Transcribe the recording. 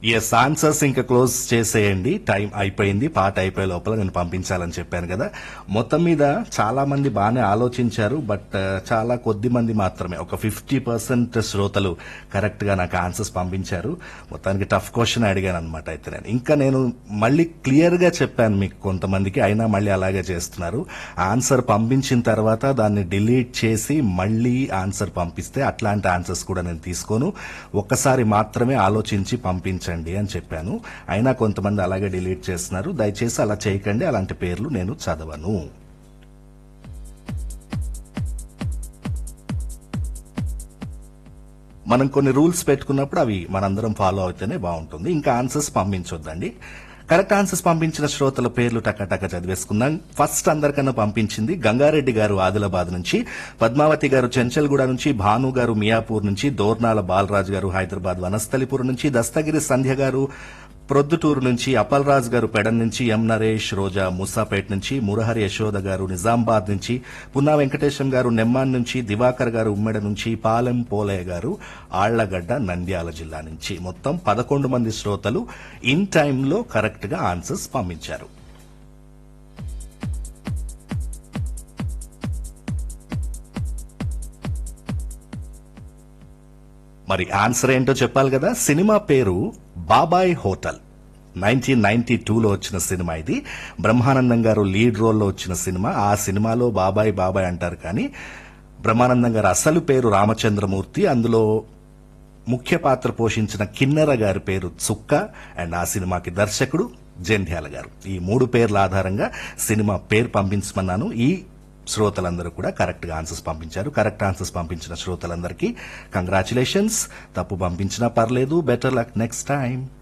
yes answers ఇంకా close చేసేయండి time అయిపోయింది పాట అయిపోయే లోపల నేను పంపించాలని చెప్పాను కదా మొత్తం మీద చాలా మంది బాగానే ఆలోచించారు బట్ ఆ, చాలా కొద్ది మంది మాత్రమే ఒక ఫిఫ్టీ పర్సెంట్ శ్రోతలు కరెక్ట్ గా నాకు ఆన్సర్స్ పంపించారు మొత్తానికి టఫ్ క్వశ్చన్ అడిగాను అనమాట అయితే నేను ఇంకా నేను మళ్ళీ క్లియర్ గా చెప్పాను మీకు కొంతమందికి అయినా మళ్ళీ అలాగే చేస్తున్నారు ఆన్సర్ పంపించిన తర్వాత దాన్ని డిలీట్ చేసి మళ్ళీ ఆన్సర్ పంపిస్తే అట్లాంటి ఆన్సర్స్ కూడా నేను తీసుకోను ఒక్కసారి మాత్రమే ఆలోచించి పంపించండి అని చెప్పాను అయినా కొంతమంది అలాగే డిలీట్ చేస్తున్నారు దయచేసి అలా చేయకండి అలాంటి పేర్లు నేను చదవను మనం కొన్ని రూల్స్ పెట్టుకున్నప్పుడు అవి మనందరం ఫాలో అయితేనే బాగుంటుంది ఇంకా ఆన్సర్స్ పంపించొద్దండి కరెక్ట్ ఆన్సర్స్ పంపించిన శ్రోతల పేర్లు టకటక చదివేసుకుందాం ఫస్ట్ అందరికన్నా పంపించింది గంగారెడ్డి గారు ఆదిలాబాద్ నుంచి పద్మావతి గారు చెంచల్గూడ నుంచి భాను గారు మియాపూర్ నుంచి దోర్నాల బాలరాజు గారు హైదరాబాద్ వనస్థలిపురం నుంచి దస్తగిరి సంధ్య గారు ప్రొద్దుటూరు నుంచి అపల్రాజ్ గారు పెడన్ నుంచి ఎం నరేష్ రోజా ముసాపేట్ నుంచి మురహరి యశోద గారు నిజామాబాద్ నుంచి పున్నా వెంకటేశం గారు నెమ్మాన్ నుంచి దివాకర్ గారు ఉమ్మెడ నుంచి పాలెం పోలయ్య గారు ఆళ్లగడ్డ నంద్యాల జిల్లా నుంచి మొత్తం పదకొండు మంది శ్రోతలు ఇన్ టైంలో కరెక్ట్ గా ఆన్సర్స్ పంపించారు మరి ఆన్సర్ ఏంటో చెప్పాలి కదా సినిమా పేరు బాబాయ్ హోటల్ నైన్టీన్ నైన్టీ టూలో వచ్చిన సినిమా ఇది బ్రహ్మానందం గారు లీడ్ రోల్లో వచ్చిన సినిమా ఆ సినిమాలో బాబాయ్ బాబాయ్ అంటారు కానీ బ్రహ్మానందం గారు అసలు పేరు రామచంద్రమూర్తి అందులో ముఖ్య పాత్ర పోషించిన కిన్నెర గారి పేరు చుక్క అండ్ ఆ సినిమాకి దర్శకుడు జంధ్యాల గారు ఈ మూడు పేర్ల ఆధారంగా సినిమా పేరు పంపించమన్నాను ఈ శ్రోతలందరూ కూడా కరెక్ట్ గా ఆన్సర్స్ పంపించారు కరెక్ట్ ఆన్సర్స్ పంపించిన శ్రోతలందరికీ కంగ్రాచులేషన్స్ తప్పు పంపించినా పర్లేదు బెటర్ లక్ నెక్స్ట్ టైం